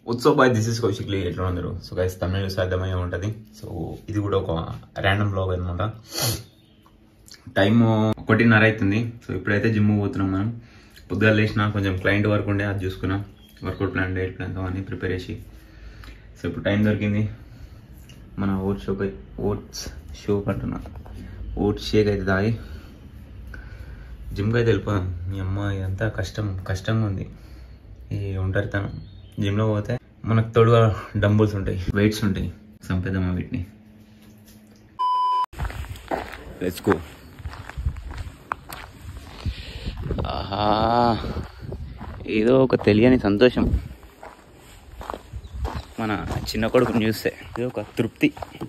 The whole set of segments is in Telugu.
ఉత్సవ్ బాయ్ దిస్ ఇస్ కౌశిక్లీ ఎట్లా అందరు సో గైస్ తమిళ సాధ్యమయ్యే ఉంటుంది సో ఇది కూడా ఒక ర్యాండమ్ బ్లాగ్ అనమాట టైం ఒకటిన్నర అవుతుంది సో ఇప్పుడైతే జిమ్ పోతున్నాం మనం పొద్దుగా లేచిన కొంచెం క్లయింట్ వర్క్ ఉండే అది చూసుకున్నాం వర్కౌట్ ప్లాన్ డైట్ ప్లాన్ అవన్నీ ప్రిపేర్ చేసి సో ఇప్పుడు టైం దొరికింది మన ఓట్స్ షోక్ ఓట్స్ షోక్ అంటున్నా ఓట్స్ షేక్ అయితే తాగి జిమ్కి అయితే వెళ్ళిపోదాం మీ అమ్మ ఇదంతా కష్టం కష్టంగా ఉంది ఈ ఒంటరితనం జిమ్లో పోతే మనకు తోడుగా డంబుల్స్ ఉంటాయి వెయిట్స్ ఉంటాయి సంపేద్దామా వీటిని లెట్స్ గో ఆహా ఏదో ఒక తెలియని సంతోషం మన చిన్న కొడుకుని చూస్తే ఇది ఒక తృప్తి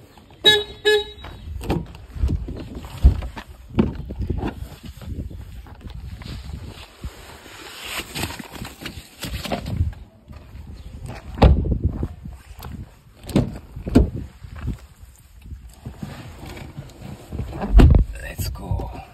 లెట్స్ గో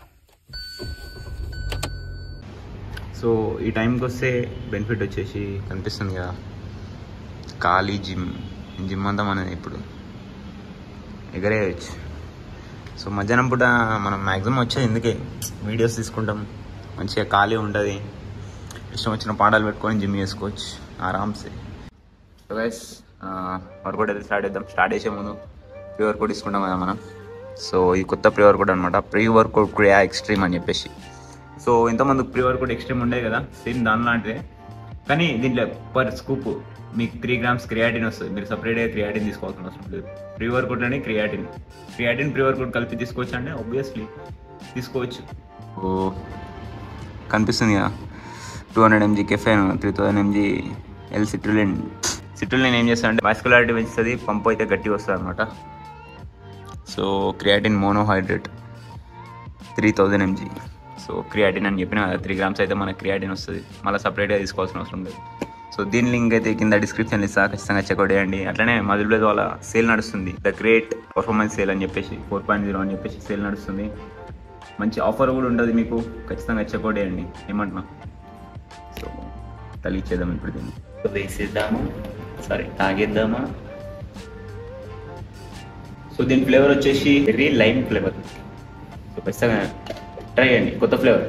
సో ఈ టైంకి వస్తే బెనిఫిట్ వచ్చేసి కనిపిస్తుంది కదా ఖాళీ జిమ్ జిమ్ అంతా మనది ఇప్పుడు ఎగరేయచ్చు సో మధ్యాహ్నం పూట మనం మ్యాక్సిమం వచ్చేది ఎందుకే వీడియోస్ తీసుకుంటాం మంచిగా ఖాళీ ఉంటుంది ఇష్టం వచ్చిన పాటలు పెట్టుకొని జిమ్ చేసుకోవచ్చు ఆరామ్సే సో గైస్ వర్కౌట్ అయితే స్టార్ట్ చేద్దాం స్టార్ట్ చేసే ముందు ప్రీ వర్కౌట్ తీసుకుంటాం కదా మనం సో ఈ కొత్త ప్రీ వర్కౌట్ అనమాట ప్రీ వర్కౌట్ క్రియా ఎక్స్ట్రీమ్ అని చెప్పేసి సో ఇంతమంది ప్రీ వర్కౌట్ ఎక్స్ట్రీమ్ ఉండే కదా సేమ్ దాని లాంటిదే కానీ దీంట్లో పర్ స్కూప్ మీకు త్రీ గ్రామ్స్ క్రియాటిన్ వస్తుంది మీరు సపరేట్గా క్రియాటిన్ తీసుకోవాల్సిన అవసరం లేదు ప్రీ వర్కౌట్లోనే క్రియాటిన్ క్రియాటిన్ ప్రీ వర్కౌట్ కలిపి తీసుకోవచ్చు అంటే ఆబ్వియస్లీ తీసుకోవచ్చు ఓ కనిపిస్తుంది కదా two hundred mg caffeine three thousand mg L citrulline citrulline ఏం చేస్తా అంటే వాస్కులారిటీ పెంచుతుంది పంప్ అయితే గట్టి వస్తుంది అనమాట so creatine monohydrate three thousand mg so creatine అని చెప్పిన త్రీ గ్రామ్స్ అయితే మనకి క్రియాటిన్ వస్తుంది మళ్ళీ సపరేట్గా తీసుకోవాల్సిన అవసరం లేదు సో దీని లింక్ అయితే కింద డిస్క్రిప్షన్ ఇస్తా ఖచ్చితంగా చెక్అవుట్ చేయండి అట్లనే మధుబ్లేజ్ వాళ్ళ సేల్ నడుస్తుంది ద గ్రేట్ పర్ఫార్మెన్స్ సేల్ అని చెప్పేసి ఫోర్ పాయింట్ జీరో అని చెప్పేసి సేల్ నడుస్తుంది మంచి ఆఫర్ కూడా ఉంటుంది మీకు ఖచ్చితంగా చెక్అవుట్ చేయండి ఏమంటున్నా సో తలిచేద్దాం ఇప్పుడు దీన్ని వేసేద్దాము సరే తాగేద్దామా సో దీని ఫ్లేవర్ వచ్చేసి వెరీ లైమ్ ఫ్లేవర్ సో ఖచ్చితంగా ట్రై చేయండి కొత్త ఫ్లేవర్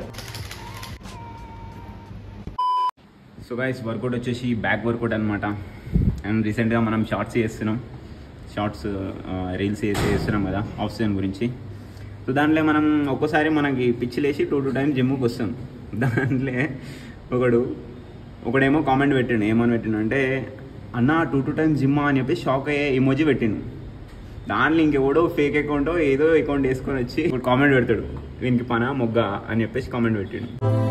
సో గైస్ వర్కౌట్ వచ్చేసి బ్యాక్ వర్కౌట్ అనమాట అండ్ రీసెంట్గా మనం షార్ట్స్ చేస్తున్నాం షార్ట్స్ రీల్స్ చేసి చేస్తున్నాం కదా ఆఫ్ సీజన్ గురించి సో దాంట్లో మనం ఒక్కోసారి మనకి పిచ్చిలేసి టూ టూ టైమ్స్ జిమ్కి వస్తాం దాంట్లో ఒకడు ఒకడేమో కామెంట్ పెట్టిండు ఏమని పెట్టిండు అంటే అన్న టూ టూ టైమ్స్ జిమ్మా అని చెప్పి షాక్ అయ్యే ఇమోజీ పెట్టిండు దాంట్లో ఇంకెవడో ఫేక్ అకౌంట్ ఏదో అకౌంట్ వేసుకొని వచ్చి ఇప్పుడు కామెంట్ పెడతాడు వీనికి పన మొగ్గ అని చెప్పేసి కామెంట్ పెట్టిండు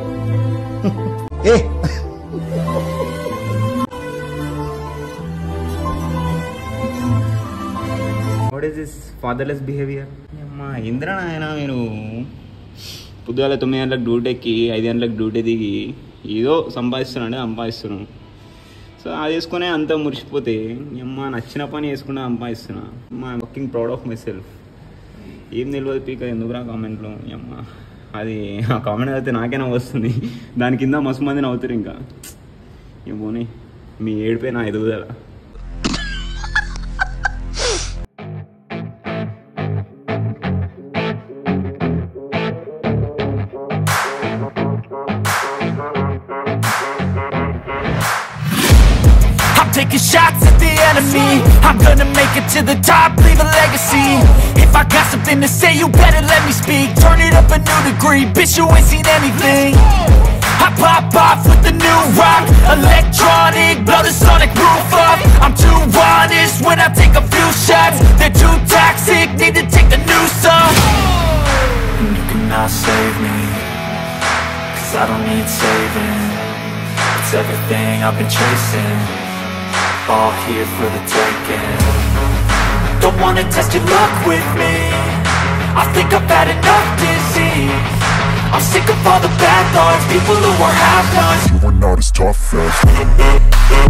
what is this fatherless behaviour అమ్మా ఇంద్ర నాయన నేను పొద్దుగాల తొమ్మిది గంటలకు డ్యూటీ ఎక్కి ఐదు గంటలకు డ్యూటీ దిగి ఏదో సంపాదిస్తున్నాను సంపాదిస్తున్నాను సో అది వేసుకునే అంత మురిసిపోతే అమ్మ నచ్చిన పని వేసుకున్నా సంపాదిస్తున్నా మా working proud of myself ఏం తెలియదు పీక ఎందుకురా కామెంట్లో అమ్మ అది ఆ కామెంట్ అయితే నాకేనా వస్తుంది దాని కింద మస్తు మంది నవ్వుతారు ఇంకా ఏమోని మీ ఏడిపోయి నా ఎదుగుదల I'm taking shots at the enemy I'm gonna make it to the top, leave a legacy If I got something to say, you better let me speak Turn it up a new degree, bitch you ain't seen anything I pop off with the new rock Electronic, blow the sonic roof up I'm too honest when I take a few shots They're too toxic, need to take the noose off And you cannot save me Cause I don't need saving It's everything I've been chasing All here for the taking Don't wanna test your luck with me I think I've had enough disease I'm sick of all the bad thoughts People who are half-nots You are not as tough as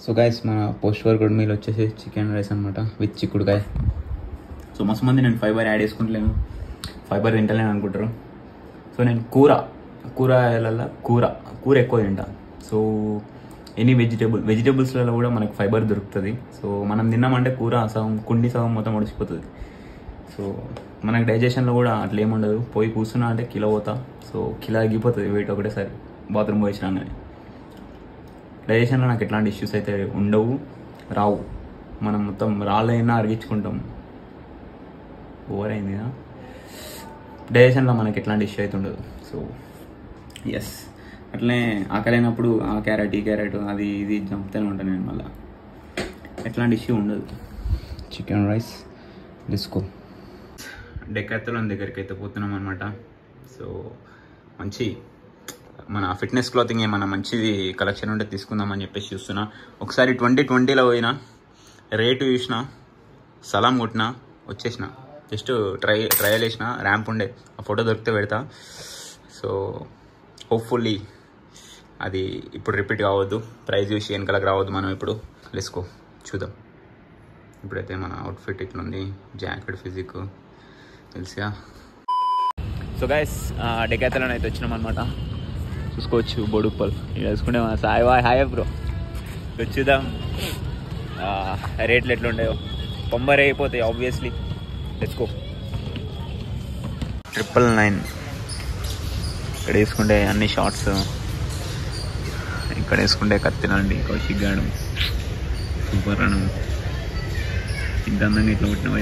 so guys మన పోస్ట్ వర్కౌట్ మీల్ వచ్చేసి చికెన్ రైస్ అనమాట విత్ చిక్కుడుకాయ సో మస్తు మంది నేను ఫైబర్ యాడ్ చేసుకుంటలేను ఫైబర్ తింటలేను అనుకుంటారు సో నేను కూర కూరలలో కూర కూర ఎక్కువ తింటా సో ఎనీ వెజిటేబుల్ వెజిటేబుల్స్లలో కూడా మనకు ఫైబర్ దొరుకుతుంది సో మనం తిన్నామంటే కూర సగం కుండి సగం మొత్తం ఉడిచిపోతుంది సో మనకు డైజెషన్లో కూడా అట్లా ఏముండదు పోయి కూర్చున్నా అంటే కిలో పోతా సో కిలో తగ్గిపోతుంది వెయిట్ ఒకటేసారి బాత్రూమ్ పోయించినా కానీ డైజెషన్లో నాకు ఎట్లాంటి ఇష్యూస్ అయితే ఉండవు రావు మనం మొత్తం రాళ్ళైనా అరిగించుకుంటాం ఓవర్ అయింది డైజెషన్లో మనకి ఎట్లాంటి ఇష్యూ అయితే ఉండదు సో ఎస్ అట్లనే ఆకలైనప్పుడు ఆ క్యారెట్ ఈ క్యారెట్ అది ఇది చంపుతూనే ఉంటాను నేను మళ్ళీ ఎట్లాంటి ఇష్యూ ఉండదు చికెన్ రైస్ డిస్కో డెక్కత్తలం దగ్గరికి అయితే పోతున్నాం అనమాట సో మంచి మన ఫిట్నెస్ క్లాతింగ్ ఏమన్నా మంచిది కలెక్షన్ ఉంటే తీసుకుందామని చెప్పేసి చూస్తున్నా ఒకసారి ట్వంటీ ట్వంటీలో పోయినా రేటు చూసిన సలాం కొట్టిన వచ్చేసిన జస్ట్ ట్రై ట్రయల్ వేసిన ర్యాంప్ ఉండే ఆ ఫోటో దొరికితే పెడతా సో హోప్ఫుల్లీ అది ఇప్పుడు రిపీట్ కావద్దు ప్రైజ్ చూసి వెనకాలకు రావద్దు మనం ఇప్పుడు లెస్కో చూద్దాం ఇప్పుడైతే మన అవుట్ఫిట్ ఇట్లుంది జాకెట్ ఫిజిక్ తెలుసా సో గైస్ డెకాతలో అయితే వచ్చినాం అనమాట చూసుకోవచ్చు బొడుప్పల్ ఇది వేసుకుంటే మన సాయి వాయ్ హాయ్ బ్రో చూద్దాం రేట్లు ఎట్లుంటాయో తొంభై అయిపోతాయి ఆబ్వియస్లీ తెచ్చుకో ట్రిపుల్ నైన్ ఇక్కడ వేసుకుంటే అన్ని షార్ట్స్ ఇక్కడ వేసుకుంటే కత్తినండి కౌశిక్ గాడు సూపర్ అను ఇంత అందంగా ఇట్లా పుట్టిన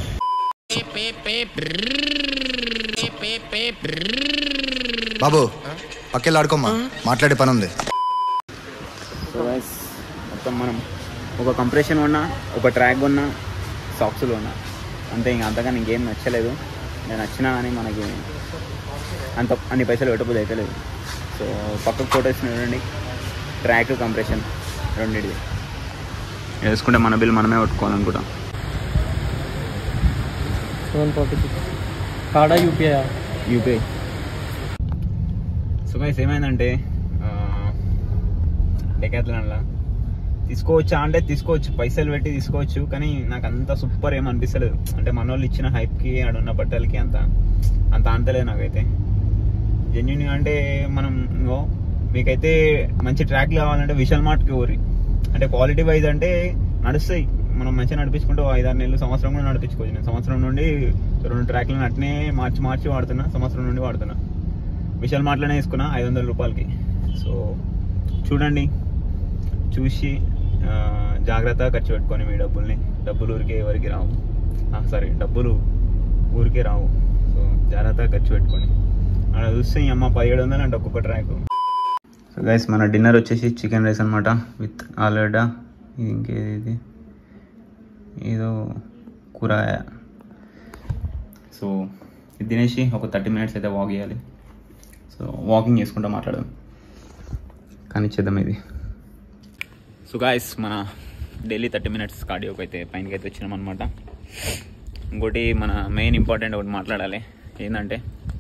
బాబు పక్కెళ్ళి ఆడుకోమ్మా మాట్లాడే పని ఉంది సో గైస్ మొత్తం మనం ఒక కంప్రెషన్ ఉన్నా ఒక ట్రాక్ ఉన్నా సాక్స్లు ఉన్నా అంతే ఇంకా అంతగా ఇంకేం నచ్చలేదు నేను నచ్చినా కానీ మనకి అంత అన్ని పైసలు పెట్టబోదు అయితే లేదు సో పక్కకు ఫోటోస్ చూడండి ట్రాక్ కంప్రెషన్ రెండింటిది వేసుకుంటే మన బిల్ మనమే కొట్టుకోవాలనుకుంటా సెవెన్ ఫార్టీ సిక్స్ కాడా యూపీఐ యూపీఐ సో గైస్ ఏమైందంటే డెకాథలాన్లా తీసుకోవచ్చా అంటే తీసుకోవచ్చు పైసలు పెట్టి తీసుకోవచ్చు కానీ నాకు అంత సూపర్ ఏం అనిపిస్తలేదు అంటే మన వాళ్ళు ఇచ్చిన హైప్కి ఆడున్న బట్టలకి అంత అంత అంతలేదు నాకైతే జెన్యున్గా అంటే మనం ఇంగో మీకైతే మంచి ట్రాక్లు కావాలంటే విశాల్ మార్ట్కి ఊరి అంటే క్వాలిటీ వైజ్ అంటే నడుస్తాయి మనం మంచిగా నడిపించుకుంటూ ఐదారు నెలలు సంవత్సరం కూడా నడిపించుకోవచ్చు నేను సంవత్సరం నుండి రెండు ట్రాక్లను అట్నే మార్చి మార్చి వాడుతున్నా సంవత్సరం నుండి వాడుతున్నా విశాల్ మార్ట్లోనే తీసుకున్నా ఐదు వందల రూపాయలకి సో చూడండి చూసి ఆ, జాగ్రత్తగా ఖర్చు పెట్టుకొని మీ డబ్బుల్ని డబ్బులు ఊరికే ఎవరికి రావు సారీ డబ్బులు ఊరికే రావు సో జాగ్రత్తగా ఖర్చు పెట్టుకొని అలా చూస్తే ఈ అమ్మ పదిహేడు వందలు అంటే ఒక్కొక్క ట్రాక్ సో గైస్ మన డిన్నర్ వచ్చేసి చికెన్ రైస్ అనమాట విత్ ఆలుగడ్డ ఇది ఇంకేది ఇది ఏదో కూరగాయ సో ఇది తినేసి ఒక థర్టీ మినిట్స్ అయితే వాక్ చేయాలి సో వాకింగ్ చేసుకుంటూ మాట్లాడదాం కానీ చేద్దాం ఇది సో గాయస్ మన డైలీ థర్టీ మినిట్స్ కార్డియోకి అయితే పైనకి అయితే వచ్చినాం అనమాట ఇంకోటి మన మెయిన్ ఇంపార్టెంట్ ఒకటి మాట్లాడాలి ఏంటంటే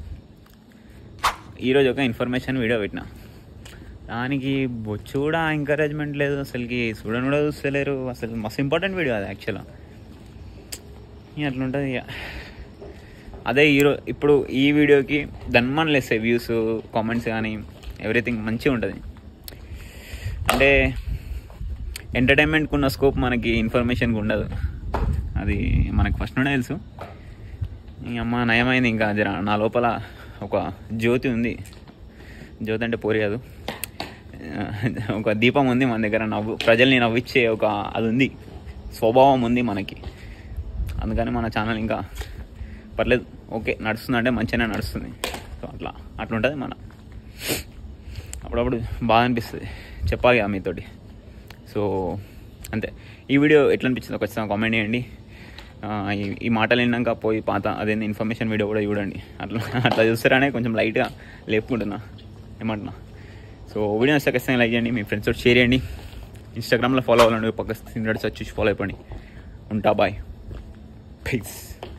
ఈరోజు ఒక ఇన్ఫర్మేషన్ వీడియో పెట్టిన దానికి బొచ్చు కూడా ఎంకరేజ్మెంట్ లేదు అసలుకి చూడని కూడా చూస్తలేరు అసలు మస్తు ఇంపార్టెంట్ వీడియో అది యాక్చువల్గా ఇక అట్లుంటుంది ఇక అదే ఈరో ఇప్పుడు ఈ వీడియోకి దన్మన్ లెస్ వ్యూస్ కామెంట్స్ కానీ ఎవ్రీథింగ్ మంచిగా ఉంటుంది అంటే ఎంటర్టైన్మెంట్కి ఉన్న స్కోప్ మనకి ఇన్ఫర్మేషన్కి ఉండదు అది మనకు ఫస్ట్ నుండే తెలుసు ఇంక అమ్మ నయమైంది ఇంకా జర నా లోపల ఒక జ్యోతి ఉంది జ్యోతి అంటే పోరి కాదు ఒక దీపం ఉంది మన దగ్గర నవ్వు ప్రజల్ని నవ్విచ్చే ఒక అది ఉంది స్వభావం ఉంది మనకి అందుకని మన ఛానల్ ఇంకా పర్లేదు ఓకే నడుస్తుందంటే మంచిగానే నడుస్తుంది సో అట్లా అట్లా ఉంటుంది మన అప్పుడప్పుడు బాగా అనిపిస్తుంది చెప్పాలి కదా మీతోటి సో అంతే ఈ వీడియో ఎట్లా అనిపించిందో ఖచ్చితంగా కామెంట్ చేయండి ఆ, ఈ- ఈ మాటలు విన్నాక పోయి పాత అదేంది ఇన్ఫర్మేషన్ వీడియో కూడా చూడండి అట్లా అట్లా చూస్తారనే కొంచెం లైట్గా లేపుకుంటున్నా ఏమంటున్నా సో వీడియో వస్తే ఖచ్చితంగా లైక్ చేయండి మీ ఫ్రెండ్స్ తోటి షేర్ చేయండి ఇన్స్టాగ్రామ్లో ఫాలో అవ్వాలండి పక్క సీనియర్స్ వచ్చి ఫాలో అయిపోండి ఉంటా బాయ్ పీస్